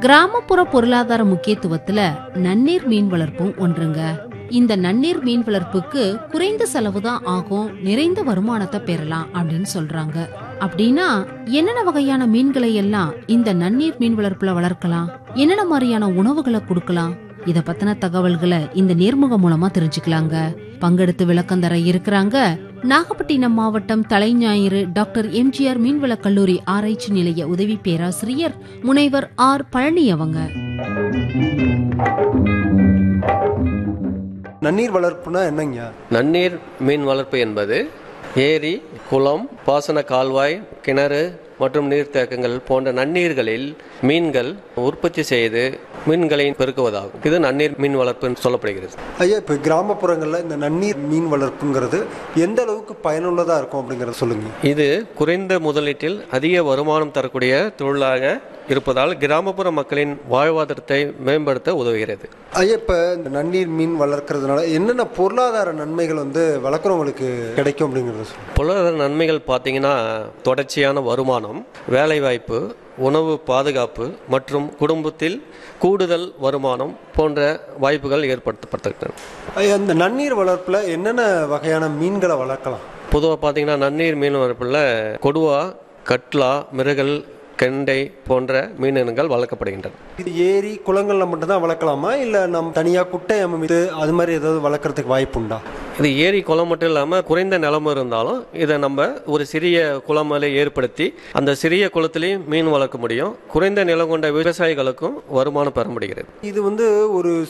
கிராமப்புற பொருளாதார முக்கியத்துவத்துல நன்னீர் மீன் வளர்ப்பும் ஒன்றுங்க இந்த நன்னீர் மீன் வளர்ப்புக்கு குறைந்த செலவு தான் ஆகும் நிறைந்த வருமானத்தை பெறலாம் அப்படின்னு சொல்றாங்க அப்படின்னா என்னென்ன வகையான மீன்களை எல்லாம் இந்த நன்னீர் மீன் வளர்ப்புல வளர்க்கலாம் என்னென்ன மாதிரியான உணவுகளை கொடுக்கலாம் இத பத்தின தகவல்களை இந்த நேர்முகம் மூலமா தெரிஞ்சுக்கலாங்க பங்கெடுத்து விளக்கம் தர இருக்கிறாங்க நாகப்பட்டினம் மாவட்டம் தலைஞாயிறு டாக்டர் எம்ஜிஆர் மீன்வள கல்லூரி ஆராய்ச்சி நிலைய உதவி பேராசிரியர் முனைவர் ஆர் பழனி அவங்க நன்னீர் வளர்ப்புனா என்னங்க நன்னீர் மீன் வளர்ப்பு என்பது ஏரி குளம் பாசன கால்வாய் கிணறு மற்றும் நீர்த்தேக்கங்கள் போன்ற நன்னீர்களில் மீன்கள் உற்பத்தி செய்து மீன்களை பெருக்குவதாகும் இது நன்னீர் மீன் வளர்ப்புன்னு சொல்லப்படுகிறது ஐயா இப்போ கிராமப்புறங்களில் இந்த நன்னீர் மீன் வளர்ப்புங்கிறது எந்த அளவுக்கு பயனுள்ளதாக இருக்கும் அப்படிங்கிறத சொல்லுங்க இது குறைந்த முதலீட்டில் அதிக வருமானம் தரக்கூடிய தொழிலாக இருப்பதால் கிராமப்புற மக்களின் வாழ்வாதாரத்தை மேம்படுத்த உதவுகிறது ஐயா இப்போ இந்த நன்னீர் மீன் வளர்க்கறதுனால என்னென்ன பொருளாதார நன்மைகள் வந்து வளர்க்குறவங்களுக்கு கிடைக்கும் அப்படிங்கிறத சொல்லுங்க பொருளாதார நன்மைகள் பார்த்தீங்கன்னா தொடர்ச்சியான வருமானம் வேலைவாய்ப்பு உணவு பாதுகாப்பு மற்றும் குடும்பத்தில் கூடுதல் வருமானம் போன்ற வாய்ப்புகள் ஏற்படுத்தப்பட்டிருக்கின்றன ஐயா இந்த நன்னீர் வளர்ப்பில் என்னென்ன வகையான மீன்களை வளர்க்கலாம் பொதுவாக பார்த்தீங்கன்னா நன்னீர் மீன் வளர்ப்பில் கொடுவா கட்லா மிருகல் கெண்டை போன்ற மீனினங்கள் வளர்க்கப்படுகின்றன இது ஏரி குளங்களில் மட்டும்தான் வளர்க்கலாமா இல்லை நம்ம தனியாக குட்டை அமைத்து அது மாதிரி ஏதாவது வளர்க்குறதுக்கு வாய்ப்பு உண்டா இது ஏரி குளம் மட்டும் இல்லாமல் குறைந்த நிலம் இருந்தாலும் இதை நம்ம ஒரு சிறிய குளமலை ஏற்படுத்தி அந்த சிறிய குளத்திலையும் மீன் வளர்க்க முடியும் குறைந்த நிலம் கொண்ட விவசாயிகளுக்கும் வருமானம் பெற முடிகிறது இது வந்து ஒரு